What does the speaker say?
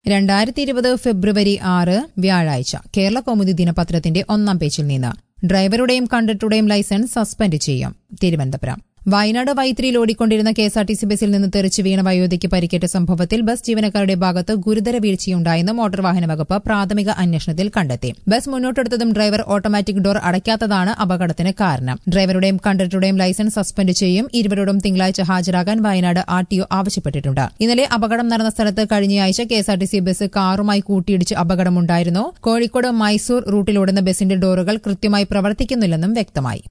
രണ്ടായിരത്തി ഇരുപത് ഫെബ്രുവരി ആറ് വ്യാഴാഴ്ച കേരള കൗമുദി ദിനപത്രത്തിന്റെ ഒന്നാം പേജിൽ നിന്ന് ഡ്രൈവറുടെയും കണ്ടക്ടറുടെയും ലൈസൻസ് സസ്പെൻഡ് ചെയ്യും തിരുവനന്തപുരം വയനാട് വൈത്തിരിയിൽ ഓടിക്കൊണ്ടിരുന്ന കെഎസ്ആർടിസി ബസ്സിൽ നിന്ന് തെറിച്ച് വീണ വയോധിക്ക് പരിക്കേറ്റ സംഭവത്തിൽ ബസ് ജീവനക്കാരുടെ ഭാഗത്ത് ഗുരുതര വീഴ്ചയുണ്ടായെന്ന് മോട്ടോർ വാഹന വകുപ്പ് പ്രാഥമിക അന്വേഷണത്തിൽ കണ്ടെത്തി ബസ് മുന്നോട്ടെടുത്തതും ഡ്രൈവർ ഓട്ടോമാറ്റിക് ഡോർ അടയ്ക്കാത്തതാണ് അപകടത്തിന് കാരണം ഡ്രൈവറുടെയും കണ്ടക്ടറുടെയും ലൈസൻസ് സസ്പെൻഡ് ചെയ്യും ഇരുവരോടും തിങ്കളാഴ്ച ഹാജരാകാൻ വയനാട് ആർ ടി ഒ ആവശ്യപ്പെട്ടിട്ടുണ്ട് ഇന്നലെ അപകടം നടന്ന സ്ഥലത്ത് കഴിഞ്ഞയാഴ്ച കെഎസ്ആർടിസി ബസ് കാറുമായി കൂട്ടിയിടിച്ച് അപകടമുണ്ടായിരുന്നു കോഴിക്കോട് മൈസൂർ റൂട്ടിലോടുന്ന ബസിന്റെ ഡോറുകൾ കൃത്യമായി പ്രവർത്തിക്കുന്നില്ലെന്നും വ്യക്തമായി